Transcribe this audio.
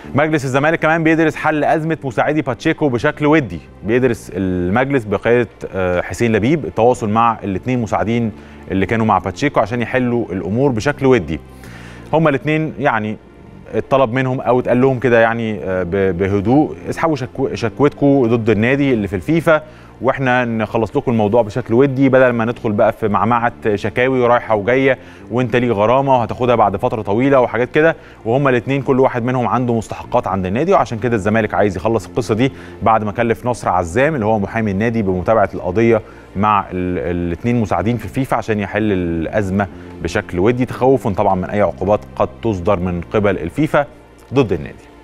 مجلس الزمالك كمان بيدرس حل ازمه مساعدي باتشيكو بشكل ودي بيدرس المجلس بقياده آه، حسين لبيب التواصل مع الاثنين مساعدين اللي كانوا مع باتشيكو عشان يحلوا الامور بشكل ودي هما الاثنين يعني اتطلب منهم او اتقال لهم كده يعني آه، ب- بهدوء اسحبوا شكو شكوتكم ضد النادي اللي في الفيفا واحنا نخلص لكم الموضوع بشكل ودي بدل ما ندخل بقى في معمعه شكاوي رايحه وجايه وانت ليك غرامه وهتاخدها بعد فتره طويله وحاجات كده وهما الاثنين كل واحد منهم عنده مستحقات عند النادي وعشان كده الزمالك عايز يخلص القصه دي بعد ما كلف نصر عزام اللي هو محامي النادي بمتابعه القضيه مع الاثنين مساعدين في الفيفا عشان يحل الازمه بشكل ودي تخوفا طبعا من اي عقوبات قد تصدر من قبل الفيفا ضد النادي